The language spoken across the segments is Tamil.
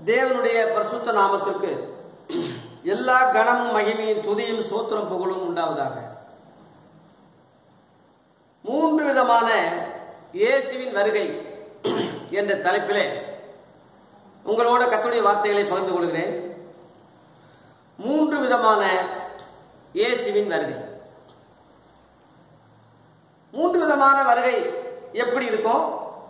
தேவனுடைய பரிசுத்த நாமத்திற்கு எல்லா கணமும் மகிமையும் துதியும் சோத்திரம் புகழும் உண்டாவதாக மூன்று விதமான இயேசுவின் வருகை என்ற தலைப்பிலே உங்களோட கத்துடைய வார்த்தைகளை பகிர்ந்து கொள்கிறேன் மூன்று விதமான இயேசுவின் வருகை மூன்று விதமான வருகை எப்படி இருக்கும்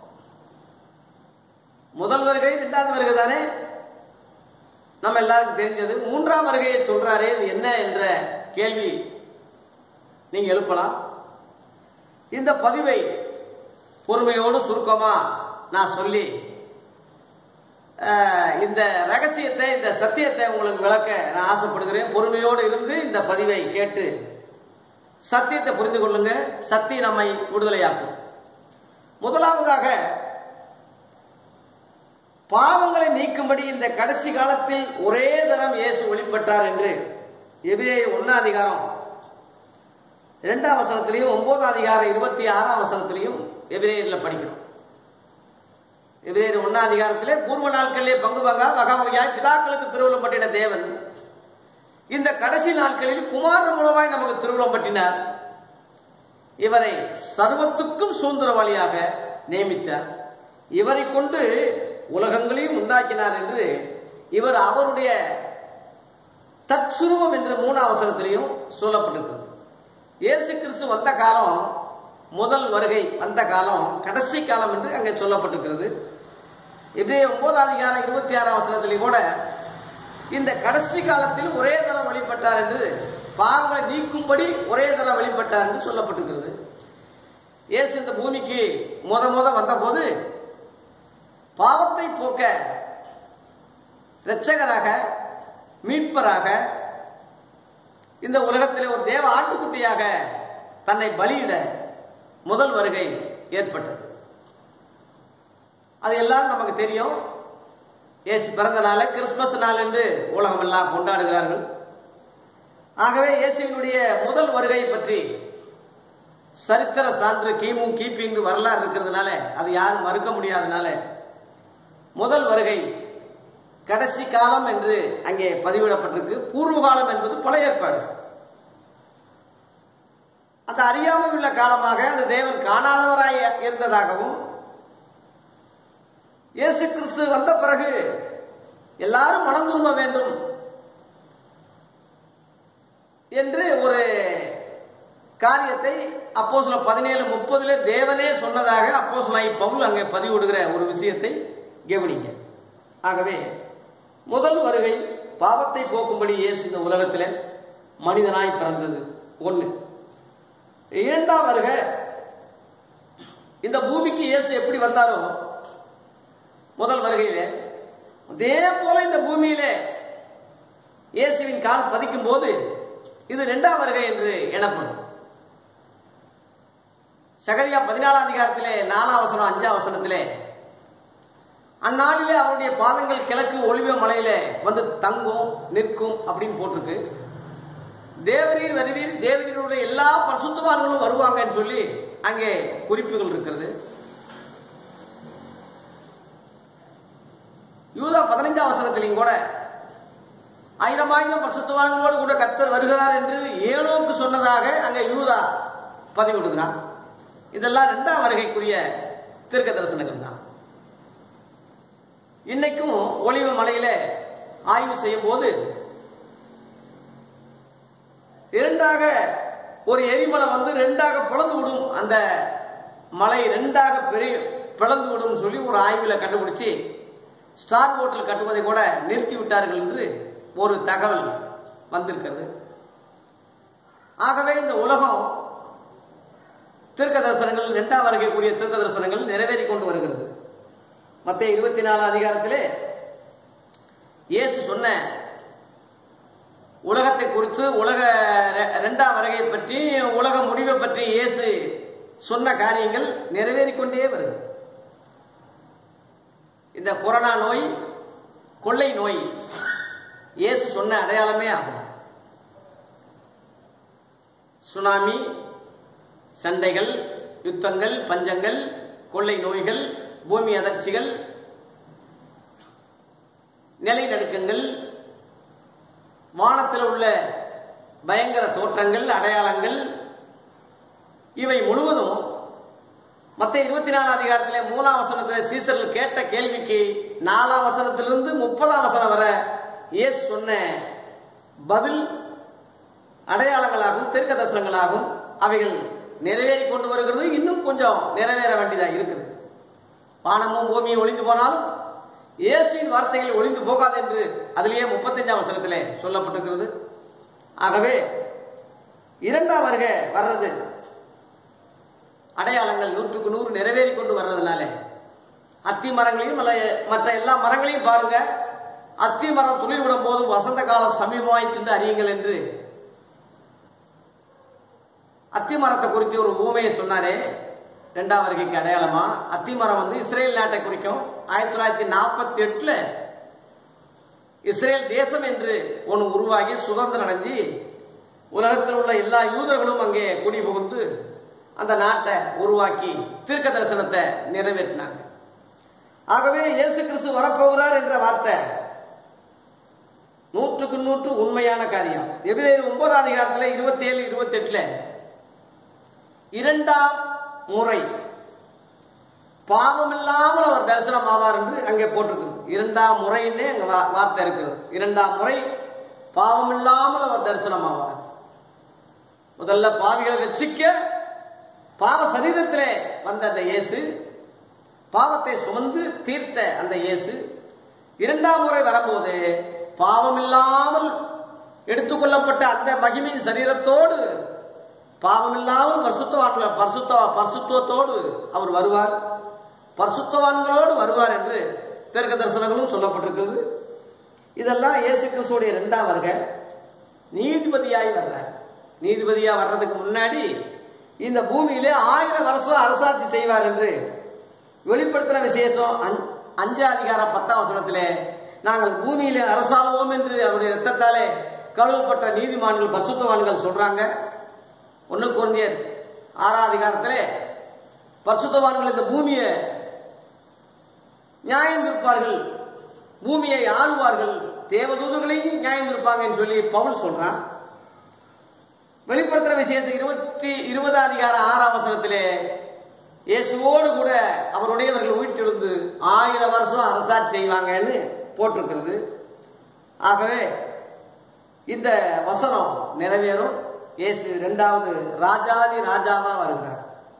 முதல் வருகை இரண்டாவது வருகை தானே நம்ம எல்லாருக்கும் தெரிஞ்சது மூன்றாம் வருகையை சொல்றாரே இது என்ன என்ற கேள்வி நீங்க எழுப்பலாம் இந்த பதிவை பொறுமையோடு சுருக்கமா நான் சொல்லி அஹ், இந்த ரகசியத்தை இந்த சத்தியத்தை உங்களுக்கு விளக்க நான் ஆசைப்படுகிறேன் பொறுமையோடு இருந்து இந்த பதிவை கேட்டு சத்தியத்தை புரிந்து கொள்ளுங்க சத்தியம் நம்மை விடுதலையாக்கும் முதலாவதாக பாவங்களை நீக்கும்படி இந்த கடைசி காலத்தில் ஒரே தரம் இயேசு வெளிப்பட்டார் என்று எபிரே ஒன்னாம் அதிகாரம் இரண்டாம் வசனத்திலையும் ஒன்பதாம் அதிகாரம் இருபத்தி ஆறாம் வசனத்திலையும் எபிரேயர்ல படிக்கிறோம் எபிரேயர் ஒன்னாம் அதிகாரத்திலே பூர்வ நாட்களிலே பங்கு பங்கா வகை வகையாய் பிதாக்களுக்கு திருவுளம் பட்டின தேவன் இந்த கடைசி நாட்களில் குமாரன் மூலமாய் நமக்கு திருவுளம் பட்டினார் இவரை சர்வத்துக்கும் சுதந்திரவாளியாக நியமித்தார் இவரை கொண்டு உலகங்களையும் உண்டாக்கினார் என்று இவர் அவருடைய தற்சுருவம் என்ற மூணாம் அவசரத்திலையும் சொல்லப்பட்டிருக்கிறது இயேசு கிறிஸ்து வந்த காலம் முதல் வருகை வந்த காலம் கடைசி காலம் என்று அங்கே சொல்லப்பட்டிருக்கிறது இப்படியே ஒன்பதாம் அதிகாரம் இருபத்தி ஆறாம் வசனத்திலையும் கூட இந்த கடைசி காலத்தில் ஒரே தரம் வழிபட்டார் என்று பாவங்களை நீக்கும்படி ஒரே தரம் வழிபட்டார் என்று சொல்லப்பட்டிருக்கிறது இயேசு இந்த பூமிக்கு முத முத வந்தபோது பாவத்தை போக்க இரட்சகராக மீட்பராக இந்த உலகத்திலே ஒரு தேவ ஆட்டுக்குட்டியாக தன்னை பலியிட முதல் வருகை ஏற்பட்டது அது எல்லாம் நமக்கு தெரியும் இயேசு பிறந்த நாளை கிறிஸ்துமஸ் நாள் என்று உலகம் எல்லாம் கொண்டாடுகிறார்கள் ஆகவே இயேசுவினுடைய முதல் வருகை பற்றி சரித்திர சான்று கிமு கிபின்னு வரலாறு இருக்கிறதுனால அது யாரும் மறுக்க முடியாதனால முதல் வருகை கடைசி காலம் என்று அங்கே பதிவிடப்பட்டிருக்கு பூர்வ காலம் என்பது பழைய ஏற்பாடு அந்த அறியாமல் உள்ள காலமாக அந்த தேவன் காணாதவராய் இருந்ததாகவும் இயேசு கிறிஸ்து வந்த பிறகு எல்லாரும் மனம் திரும்ப வேண்டும் என்று ஒரு காரியத்தை அப்போ சில பதினேழு முப்பதுல தேவனே சொன்னதாக அப்போ பவுல் அங்கே பதிவிடுகிற ஒரு விஷயத்தை கவனிங்க ஆகவே முதல் வருகை பாவத்தை போக்கும்படி இயேசு இந்த உலகத்தில் மனிதனாய் பிறந்தது ஒண்ணு இரண்டாம் வருக இந்த பூமிக்கு இயேசு எப்படி வந்தாரோ முதல் வருகையில அதே போல இந்த பூமியிலே இயேசுவின் கால் பதிக்கும் போது இது இரண்டாம் வருகை என்று எனப்படும் சகரியா பதினாலாம் அதிகாரத்திலே நாலாம் வசனம் அஞ்சாம் வசனத்திலே அந்நாளிலே அவருடைய பாதங்கள் கிழக்கு ஒளிவ மலையில வந்து தங்கும் நிற்கும் அப்படின்னு போட்டிருக்கு தேவரீர் வருவீர் தேவரீருடைய எல்லா பரிசுத்தவான்களும் வருவாங்கன்னு சொல்லி அங்கே குறிப்புகள் இருக்கிறது யூதா பதினைஞ்சாம் வசனத்திலையும் கூட ஆயிரம் ஆயிரம் பரிசுத்தவான்களோடு கூட கர்த்தர் வருகிறார் என்று ஏனோக்கு சொன்னதாக அங்கே யூதா பதிவிடுகிறார் இதெல்லாம் இரண்டாம் வருகைக்குரிய தீர்க்க தரிசனங்கள் தான் இன்னைக்கும் ஒளிவு மலையில ஆய்வு செய்யும் போது இரண்டாக ஒரு எரிமலை வந்து ரெண்டாக பிளந்து விடும் அந்த மலை ரெண்டாக பெரிய பிளந்து விடும் சொல்லி ஒரு ஆய்வில் கண்டுபிடிச்சு ஸ்டார் ஹோட்டல் கட்டுவதை கூட நிறுத்தி விட்டார்கள் என்று ஒரு தகவல் வந்திருக்கிறது ஆகவே இந்த உலகம் தீர்க்க தரிசனங்கள் இரண்டாம் வருகைக்குரிய தீர்க்க தரிசனங்கள் நிறைவேறி கொண்டு வருகிறது மத்திய இருபத்தி நாலாம் அதிகாரத்திலே இயேசு சொன்ன உலகத்தை குறித்து உலக இரண்டாம் வருகை பற்றி உலக முடிவை பற்றி இயேசு சொன்ன காரியங்கள் நிறைவேறிக் கொண்டே வருது இந்த கொரோனா நோய் கொள்ளை நோய் இயேசு சொன்ன அடையாளமே ஆகும் சுனாமி சண்டைகள் யுத்தங்கள் பஞ்சங்கள் கொள்ளை நோய்கள் பூமி அதிர்ச்சிகள் நிலைநடுக்கங்கள் வானத்தில் உள்ள பயங்கர தோற்றங்கள் அடையாளங்கள் இவை முழுவதும் மத்த இருபத்தி நாலாம் அதிகாரத்திலே மூணாம் வசனத்தில் சீசர்கள் கேட்ட கேள்விக்கு நாலாம் வசனத்திலிருந்து முப்பதாம் வசனம் வரை இயேசு சொன்ன பதில் அடையாளங்களாகவும் தெற்க தரிசனங்களாகவும் அவைகள் நிறைவேறி கொண்டு வருகிறது இன்னும் கொஞ்சம் நிறைவேற வேண்டியதாக இருக்குது வானமும் பூமியும் ஒளிந்து போனாலும் இயேசுவின் வார்த்தைகள் ஒளிந்து போகாது என்று அதிலேயே முப்பத்தஞ்சாம் வசனத்திலே சொல்லப்பட்டிருக்கிறது ஆகவே இரண்டாம் வருகை வர்றது அடையாளங்கள் நூற்றுக்கு நூறு நிறைவேறி கொண்டு வர்றதுனால அத்தி மரங்களையும் அல்ல மற்ற எல்லா மரங்களையும் பாருங்க அத்தி மரம் துளிர் விடும் போது வசந்த காலம் சமீபமாயிற்று என்று அறியுங்கள் என்று அத்தி மரத்தை குறித்து ஒரு ஊமையை சொன்னாரே இரண்டாம் வருகைக்கு அடையாளமா அத்தி மரம் வந்து இஸ்ரேல் நாட்டை குறிக்கும் ஆயிரத்தி தொள்ளாயிரத்தி நாற்பத்தி எட்டுல இஸ்ரேல் தேசம் என்று ஒன்று உருவாகி சுதந்திரம் அடைஞ்சு உலகத்தில் உள்ள எல்லா யூதர்களும் அங்கே குடி புகுந்து அந்த நாட்டை உருவாக்கி தீர்க்க தரிசனத்தை நிறைவேற்றினாங்க ஆகவே இயேசு கிறிஸ்து வரப்போகிறார் என்ற வார்த்தை நூற்றுக்கு நூற்று உண்மையான காரியம் எபிரேயர் ஒன்பதாம் அதிகாரத்தில் இருபத்தி ஏழு இருபத்தி எட்டுல இரண்டாம் முறை பாவம் இல்லாமல் அவர் தரிசனம் ஆவார் என்று அங்கே போட்டிருக்கிறது இரண்டாம் முறைன்னே அங்க வா- வார்த்தை இருக்கிறது இரண்டாம் முறை பாவம் இல்லாமல் அவர் தரிசனம் ஆவார் முதல்ல பாவிகளை ரட்சிக்க பாவ சரீரத்திலே வந்த அந்த இயேசு பாவத்தை சுமந்து தீர்த்த அந்த இயேசு இரண்டாம் முறை வரும்போது பாவம் இல்லாமல் எடுத்துக்கொள்ளப்பட்ட அந்த மகிமையின் சரீரத்தோடு பாவம் இல்லாமல் பரிசுத்தவான்கள் பரிசுத்த பரிசுத்துவத்தோடு அவர் வருவார் பரிசுத்தவான்களோடு வருவார் என்று தெற்க தரிசனங்களும் சொல்லப்பட்டிருக்கிறது இதெல்லாம் இயேசு கிறிஸ்துடைய இரண்டாம் வருகை நீதிபதியாய் வர்றார் நீதிபதியா வர்றதுக்கு முன்னாடி இந்த பூமியிலே ஆயிரம் வருஷம் அரசாட்சி செய்வார் என்று வெளிப்படுத்தின விசேஷம் அஞ்- அஞ்சாம் அதிகாரம் பத்தாம் வசனத்திலே நாங்கள் பூமியிலே அரசாளுவோம் என்று அவருடைய ரத்தத்தாலே கழுவப்பட்ட நீதிமான்கள் பரிசுத்தவான்கள் சொல்றாங்க ஒண்ணு குழந்தையர் ஆறாம் அதிகாரத்திலே பரிசுத்தவான்கள் இந்த பூமியை நியாயம் தீர்ப்பார்கள் பூமியை ஆளுவார்கள் தேவதூதர்களையும் நியாயம் தீர்ப்பாங்கன்னு சொல்லி பவுல் சொல்றான் வெளிப்படுத்துற விசேஷம் இருபத்தி இருபதாம் அதிகாரம் ஆறாம் வசனத்திலே இயேசுவோடு கூட அவருடையவர்கள் உயிர்த்தெழுந்து ஆயிரம் வருஷம் அரசாட்சி செய்வாங்கன்னு போட்டிருக்கிறது ஆகவே இந்த வசனம் நிறைவேறும் இயேசு இரண்டாவது ராஜாதி ராஜாவா வருகிறார்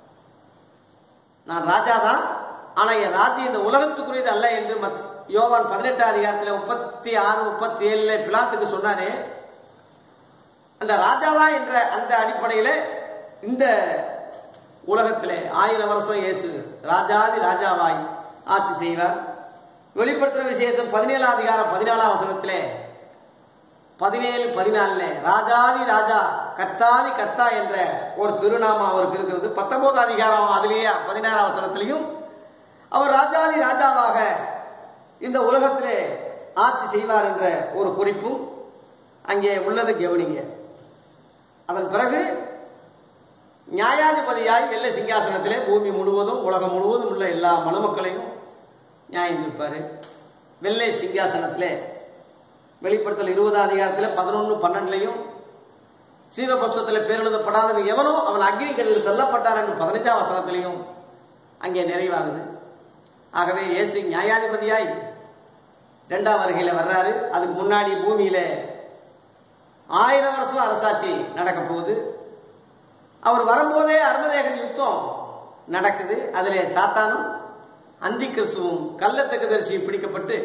நான் ராஜா தான் ஆனா என் ராஜ்யம் இந்த உலகத்துக்குரியது அல்ல என்று மத் யோவான் பதினெட்டாம் அதிகாரத்தில் முப்பத்தி ஆறு முப்பத்தி ஏழுல பிலாத்துக்கு சொன்னாரே அந்த ராஜாவா என்ற அந்த அடிப்படையில இந்த உலகத்திலே ஆயிரம் வருஷம் இயேசு ராஜாதி ராஜாவாய் ஆட்சி செய்வார் வெளிப்படுத்துற விசேஷம் பதினேழாம் அதிகாரம் பதினாலாம் வசனத்திலே பதினேழு பதினாலுல ராஜாதி ராஜா கத்தாதி கத்தா என்ற ஒரு திருநாமம் அவருக்கு இருக்கிறது பத்தொன்பதாம் அதிகாரம் அதிலேயே பதினாறாம் வசனத்திலையும் அவர் ராஜாதி ராஜாவாக இந்த உலகத்திலே ஆட்சி செய்வார் என்ற ஒரு குறிப்பும் அங்கே உள்ளது கவனிங்க அதன் பிறகு நியாயாதிபதியாய் வெள்ளை சிங்காசனத்திலே பூமி முழுவதும் உலகம் முழுவதும் உள்ள எல்லா மனுமக்களையும் நியாயம் தீர்ப்பாரு வெள்ளை சிங்காசனத்திலே வெளிப்படுத்தல் இருபதாம் அதிகாரத்தில் பதினொன்று பன்னெண்டுலையும் சீவபுஸ்தத்தில் பேர் எழுதப்படாதவன் எவனோ அவன் அக்னி கடலில் தள்ளப்பட்டார் என்று பதினஞ்சாம் வசனத்திலையும் அங்கே நிறைவாகுது ஆகவே இயேசு நியாயாதிபதியாய் இரண்டாம் வருகையில வர்றாரு அதுக்கு முன்னாடி பூமியில ஆயிரம் வருஷம் அரசாட்சி நடக்க போகுது அவர் வரும்போதே அருமதேகன் யுத்தம் நடக்குது அதிலே சாத்தானும் அந்தி கிறிஸ்துவும் கள்ளத்தக்கதரிசியும் பிடிக்கப்பட்டு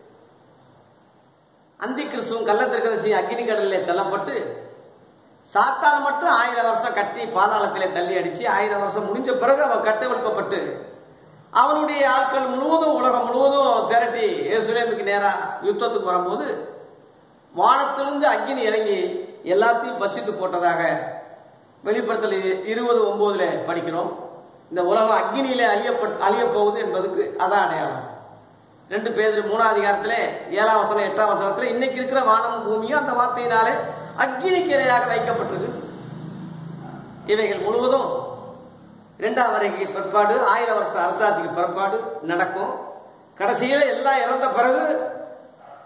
அந்தி கிறிஸ்துவும் கள்ளத்திற்கதரிசி அக்னி கடலிலே தள்ளப்பட்டு சாத்தான் மட்டும் ஆயிரம் வருஷம் கட்டி பாதாளத்திலே தள்ளி அடிச்சு ஆயிரம் வருஷம் முடிஞ்ச பிறகு அவன் கட்டவிழ்க்கப்பட்டு அவனுடைய ஆட்கள் முழுவதும் உலகம் முழுவதும் திரட்டி எருசலேமுக்கு நேரா யுத்தத்துக்கு வரும்போது வானத்திலிருந்து அக்கினி இறங்கி எல்லாத்தையும் பச்சித்து போட்டதாக வெளிப்படுத்தல் இருபது ஒன்பதுல படிக்கிறோம் இந்த உலகம் அக்னியில அழியப்பட் அழிய போகுது என்பதுக்கு அதான் அடையாளம் ரெண்டு பேர் மூணாம் அதிகாரத்திலே ஏழாம் வசனம் எட்டாம் வசனத்துல இன்னைக்கு இருக்கிற வானம் பூமியும் அந்த வார்த்தையினாலே அக்னிக்கு இரையாக வைக்கப்பட்டிருக்கு இவைகள் முழுவதும் இரண்டாம் வரைக்கு பிற்பாடு ஆயிரம் வருஷம் அரசாட்சிக்கு பிற்பாடு நடக்கும் கடைசியில எல்லாம் இறந்த பிறகு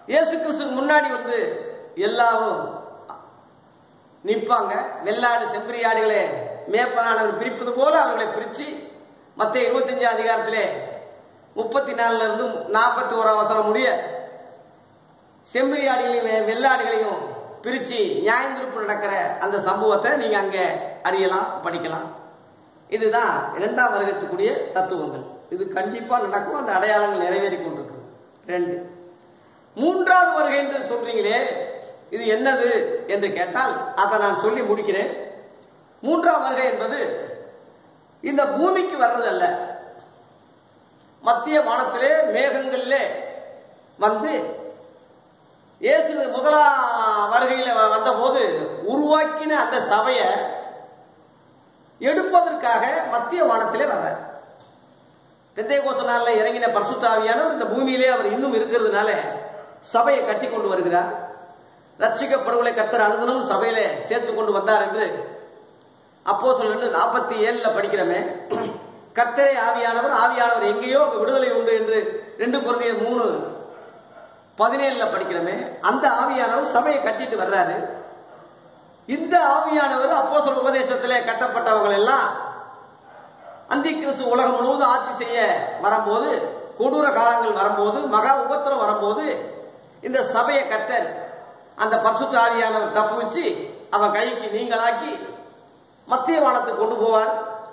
இயேசு கிறிஸ்துக்கு முன்னாடி வந்து எல்லாரும் நிற்பாங்க வெள்ளாடு செம்பரி ஆடுகளே மேப்பனானவர் பிரிப்பது போல அவர்களை பிரிச்சு மத்த இருபத்தஞ்சு அதிகாரத்திலே முப்பத்தி நாலுல இருந்து நாற்பத்தி ஓராம் வசனம் முடிய செம்பரி ஆடுகளையும் வெள்ளாடுகளையும் பிரிச்சு நியாயந்திருப்பு நடக்கிற அந்த சம்பவத்தை நீங்க அங்க அறியலாம் படிக்கலாம் இதுதான் இரண்டாம் வருகத்துக்குரிய தத்துவங்கள் இது கண்டிப்பா நடக்கும் அந்த அடையாளங்கள் நிறைவேறி கொண்டிருக்கு ரெண்டு மூன்றாவது வருகை என்று சொல்றீங்களே இது என்னது என்று கேட்டால் அதை நான் சொல்லி முடிக்கிறேன் மூன்றாம் வருகை என்பது இந்த பூமிக்கு வர்றதல்ல மத்திய வானத்திலே மேகங்களிலே வந்து இயேசு முதலாம் வருகையில் வந்த போது உருவாக்கின அந்த சபையை எடுப்பதற்காக மத்திய வானத்திலே வர்றார் பெந்தைய கோச நாளில் இறங்கின பரிசுத்தாவியானவர் இந்த பூமியிலே அவர் இன்னும் இருக்கிறதுனால சபையை கட்டி கொண்டு வருகிறார் ரட்சிக்கப்படுவலை கத்தர் அனுதனும் சபையில சேர்த்து கொண்டு வந்தார் என்று அப்போ சொல்லு நாற்பத்தி ஏழுல படிக்கிறமே கத்தரை ஆவியானவர் ஆவியானவர் எங்கேயோ விடுதலை உண்டு என்று ரெண்டு குழந்தைய மூணு பதினேழுல படிக்கிறோமே அந்த ஆவியானவர் சபையை கட்டிட்டு வர்றாரு இந்த ஆவியானவர் அப்போ சொல்ல உபதேசத்திலே கட்டப்பட்டவங்க எல்லாம் அந்தி கிறிஸ்து உலகம் முழுவதும் ஆட்சி செய்ய வரும்போது கொடூர காலங்கள் வரும்போது மகா உபத்திரம் வரும்போது இந்த சபையை கத்தர் அந்த பரிசுத்த ஆவியானவர் தப்பு வச்சு அவன் கைக்கு நீங்களாக்கி மத்திய வானத்துக்கு கொண்டு போவார்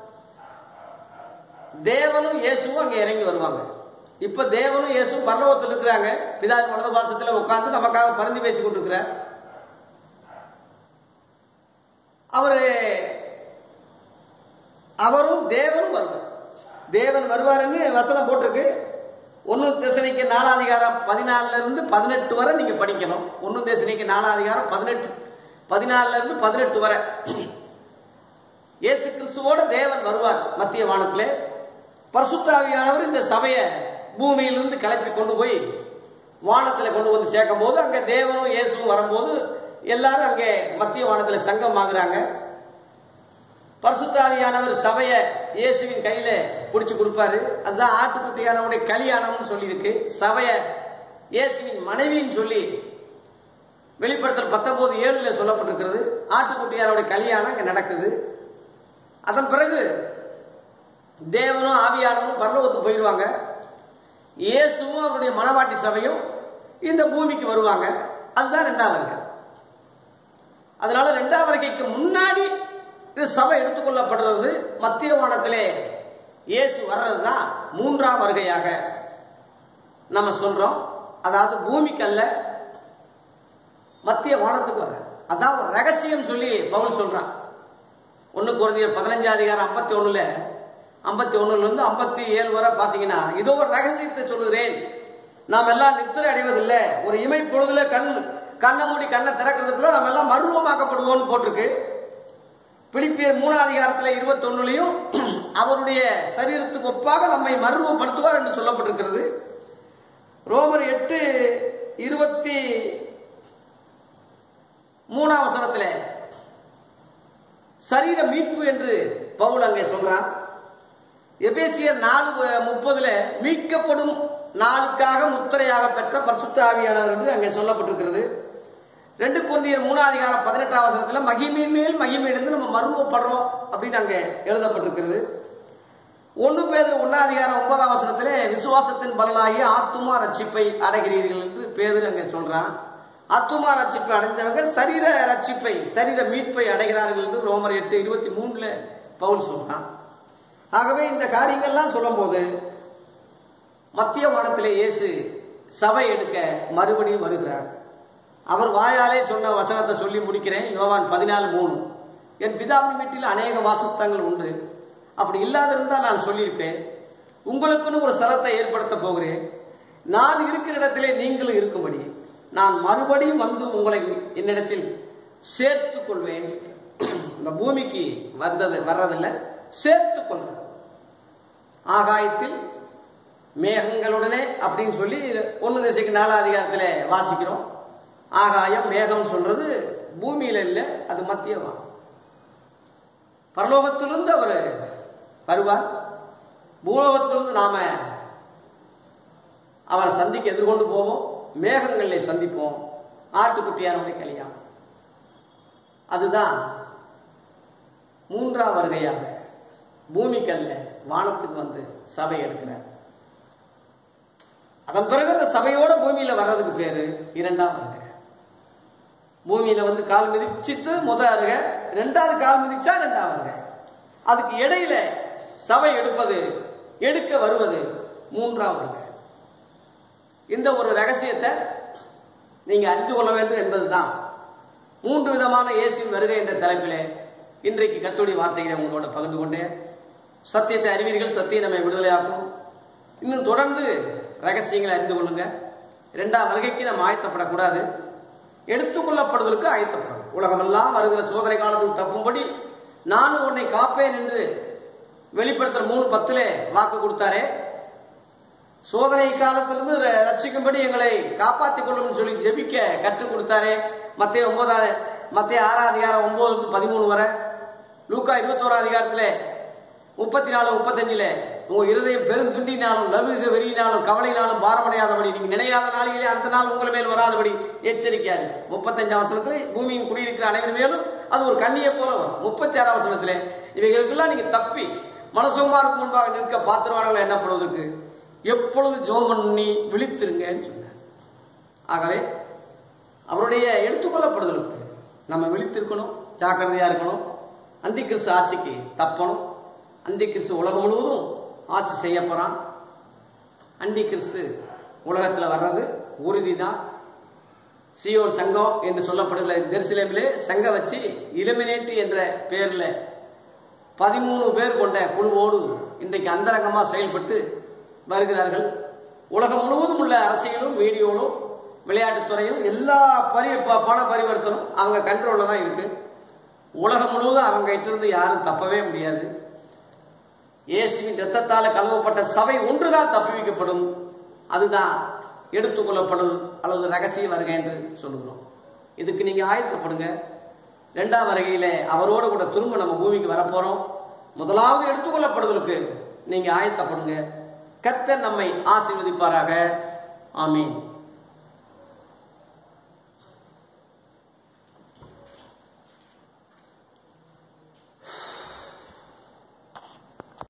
தேவனும் இயேசுவும் அங்க இறங்கி வருவாங்க இப்ப தேவனும் இயேசுவும் பரலோகத்தில் இருக்கிறாங்க பிதாவின் வலது பாசத்துல உட்கார்ந்து நமக்காக பரிந்து பேசி கொண்டிருக்கிறார் அவரு அவரும் தேவனும் வருவார் தேவன் வருவாருன்னு வசனம் போட்டிருக்கு ஒன்னு தேசனைக்கு நாலாதிகாரம் பதினாலுல இருந்து பதினெட்டு வரை நீங்க படிக்கணும் ஒன்னு தேசனைக்கு நாலாதிகாரம் பதினெட்டு பதினாலுல இருந்து பதினெட்டு வரை இயேசு கிறிஸ்துவோட தேவன் வருவார் மத்திய வானத்திலே பரிசுத்தாவியானவர் இந்த சபையை பூமியிலிருந்து கிளப்பி கொண்டு போய் வானத்துல கொண்டு வந்து சேர்க்கும் போது அங்க தேவனும் இயேசுவும் வரும்போது எல்லாரும் அங்கே மத்திய வானத்துல சங்கம் ஆகுறாங்க பரிசுத்தாவியானவர் சபையை இயேசுவின் கையில பிடிச்சு கொடுப்பாரு அதுதான் ஆட்டுக்குட்டியானவருடைய கல்யாணம்னு சொல்லியிருக்கு சபையை இயேசுவின் மனைவின்னு சொல்லி வெளிப்படுத்தல் பத்தொன்பது ஏழுல சொல்லப்பட்டிருக்கிறது ஆட்டுக்குட்டியானவருடைய கல்யாணம் அங்க நடக்குது அதன் பிறகு தேவனும் ஆவியானவரும் பரலோகத்துக்கு போயிடுவாங்க இயேசுவும் அவருடைய மனவாட்டி சபையும் இந்த பூமிக்கு வருவாங்க அதுதான் ரெண்டாம் வருகை அதனால ரெண்டாம் வருகைக்கு முன்னாடி இது சபை எடுத்துக்கொள்ளப்படுறது மத்திய வானத்திலே இயேசு வர்றதுதான் மூன்றாம் வருகையாக நம்ம சொல்றோம் அதாவது பூமிக்கு அல்ல மத்திய வானத்துக்கு வர்ற அதான் ஒரு ரகசியம் சொல்லி பவுல் சொல்றான் ஒன்னு குறைஞ்ச பதினஞ்சு அதிகாரம் ஐம்பத்தி ஒண்ணுல ஐம்பத்தி ஒண்ணுல இருந்து ஐம்பத்தி ஏழு வரை பாத்தீங்கன்னா இதோ ஒரு ரகசியத்தை சொல்லுகிறேன் நாம் எல்லாம் நித்திரை அடைவதில்லை ஒரு இமை பொழுதுல கண் கண்ணை மூடி கண்ணை திறக்கிறதுக்குள்ள நம்ம எல்லாம் மருவமாக்கப்படுவோம்னு போட்டிருக்கு பிலிப்பியர் மூணாம் அதிகாரத்துல இருபத்தி ஒண்ணுலையும் அவருடைய சரீரத்துக்கு ஒப்பாக நம்மை மருவப்படுத்துவார் என்று சொல்லப்பட்டிருக்கிறது ரோமர் எட்டு இருபத்தி மூணாம் வசனத்துல சரீர மீட்பு என்று பவுல் அங்கே சொல்றான் எபேசியர் நாலு முப்பதுல மீட்கப்படும் நாளுக்காக முத்திரையாக பெற்ற பரிசுத்த ஆவியானவர் என்று அங்கே சொல்லப்பட்டிருக்கிறது ரெண்டு குழந்தையர் மூணாம் அதிகாரம் பதினெட்டாம் வசனத்துல மகிமையின் மேல் மகிமையிலிருந்து நம்ம மருவப்படுறோம் அப்படின்னு அங்கே எழுதப்பட்டிருக்கிறது ஒன்னு பேதர் ஒன்னாம் அதிகாரம் ஒன்பதாம் வசனத்திலே விசுவாசத்தின் பலனாகி ஆத்துமா ரட்சிப்பை அடைகிறீர்கள் என்று பேதர் அங்கே சொல்றான் ஆத்துமா ரட்சிப்பை அடைந்தவங்க சரீர ரட்சிப்பை சரீர மீட்பை அடைகிறார்கள் என்று ரோமர் எட்டு இருபத்தி மூணுல பவுல் சொல்றான் ஆகவே இந்த காரியங்கள்லாம் சொல்லும் போது மத்திய வானத்திலே இயேசு சபை எடுக்க மறுபடியும் வருகிறார் அவர் வாயாலே சொன்ன வசனத்தை சொல்லி முடிக்கிறேன் யோவான் பதினாலு மூணு என் பிதாவின் வீட்டில் அநேக வாசஸ்தங்கள் உண்டு அப்படி இல்லாதிருந்தால் நான் சொல்லியிருப்பேன் உங்களுக்குன்னு ஒரு ஸ்தலத்தை ஏற்படுத்த போகிறேன் நான் இருக்கிற இடத்திலே நீங்களும் இருக்கும்படி நான் மறுபடியும் வந்து உங்களை என்னிடத்தில் சேர்த்துக் கொள்வேன் இந்த பூமிக்கு வந்தது வர்றதில்லை சேர்த்துக் கொள்வேன் ஆகாயத்தில் மேகங்களுடனே அப்படின்னு சொல்லி ஒன்னு திசைக்கு நாலாம் அதிகாரத்தில் வாசிக்கிறோம் ஆகாயம் மேகம் சொல்றது பூமியில இல்லை அது மத்தியமா பரலோகத்திலிருந்து அவர் வருவார் பூலோகத்திலிருந்து நாம அவரை சந்திக்க எதிர்கொண்டு போவோம் மேகங்களில் சந்திப்போம் ஆட்டுக்குட்டியாருடைய கல்யாணம் அதுதான் மூன்றாம் வருகையாக பூமிக்கல்ல வானத்துக்கு வந்து சபை எடுக்கிறார் அதன் பிறகு அந்த சபையோட பூமியில வர்றதுக்கு பேரு இரண்டாம் வருகை பூமியில வந்து கால் மிதிச்சிட்டு முத அருக ரெண்டாவது கால் மிதிச்சா ரெண்டாம் வருகை அதுக்கு இடையில சபை எடுப்பது எடுக்க வருவது மூன்றாம் வருகை இந்த ஒரு ரகசியத்தை நீங்க அறிந்து கொள்ள வேண்டும் என்பதுதான் மூன்று விதமான இயேசுவின் வருகை என்ற தலைப்பிலே இன்றைக்கு கத்தோடைய வார்த்தைகளை உங்களோட பகிர்ந்து கொண்டேன் சத்தியத்தை அறிவீர்கள் சத்தியம் நம்மை விடுதலையாக்கும் இன்னும் தொடர்ந்து ரகசியங்களை அறிந்து கொள்ளுங்க இரண்டாம் வருகைக்கு நம்ம ஆயத்தப்படக்கூடாது எடுத்துக்கொள்ளப்படுவதற்கு ஆயத்தப்படும் உலகமெல்லாம் வருகிற சோதனை காலத்தில் தப்பும்படி நானும் உன்னை காப்பேன் என்று வெளிப்படுத்துற மூணு பத்துல வாக்கு கொடுத்தாரே சோதனை காலத்திலிருந்து ர- ரட்சிக்கும்படி எங்களை காப்பாற்றிக் கொள்ளும் சொல்லி ஜெபிக்க கற்றுக் கொடுத்தாரே மத்திய ஒன்பதாவது மத்திய ஆறாம் அதிகாரம் ஒன்பது பதிமூணு வரை லூக்கா இருபத்தோரா அதிகாரத்துல முப்பத்தி நாலு முப்பத்தஞ்சுல உங்க இருதயம் பெரும் துண்டினாலும் லவிக வெறியினாலும் கவலையினாலும் பாரமடையாதபடி நீங்க நினையாத நாளிலே அந்த நாள் உங்கள் மேல் வராதபடி எச்சரிக்கையாரு முப்பத்தஞ்சாம் வசனத்துல பூமியின் குடியிருக்கிற அனைவர் மேலும் அது ஒரு கண்ணியை போல வரும் முப்பத்தி ஆறாம் வசனத்துல இவைகளுக்கெல்லாம் நீங்க தப்பி மனசுமாருக்கு முன்பாக நிற்க பாத்திரவான்கள் எண்ணப்படுவதற்கு எப்பொழுது ஜோம் பண்ணி விழித்திருங்கன்னு சொன்னார் ஆகவே அவருடைய எடுத்துக்கொள்ளப்படுதலுக்கு நம்ம விழித்திருக்கணும் ஜாக்கிரதையா இருக்கணும் அந்தி கிறிஸ்து ஆட்சிக்கு தப்பணும் அந்தி கிறிஸ்து உலகம் முழுவதும் ஆட்சி செய்ய போறான் அந்தி கிறிஸ்து உலகத்துல வர்றது உறுதிதான் சியோன் சங்கம் என்று சொல்லப்படுகிற ஜெருசலேமிலே சங்கம் வச்சு இலுமினேட்டி என்ற பெயர்ல பதிமூணு பேர் கொண்ட குழுவோடு இன்றைக்கு அந்தரங்கமா செயல்பட்டு வருகிறார்கள் உலகம் முழுவதும் உள்ள அரசியலும் மீடியோலும் விளையாட்டுத்துறையும் எல்லா பரி ப- பண பரிவர்த்தனும் அவங்க கண்ட்ரோல்ல தான் இருக்கு உலகம் முழுவதும் அவங்க கிட்ட இருந்து யாரும் தப்பவே முடியாது இயேசுவின் ரத்தத்தால கழுவப்பட்ட சபை ஒன்றுதான் தப்புவிக்கப்படும் அதுதான் எடுத்துக்கொள்ளப்படும் அல்லது ரகசிய வருகை என்று சொல்லுகிறோம் இதுக்கு நீங்க ஆயத்தப்படுங்க இரண்டாம் வருகையில அவரோடு கூட திரும்ப நம்ம பூமிக்கு வரப்போறோம் முதலாவது எடுத்துக்கொள்ளப்படுவதற்கு நீங்க ஆயத்தப்படுங்க கர்த்தர் நம்மை ஆசீர்வதிப்பாராக ஆமீன்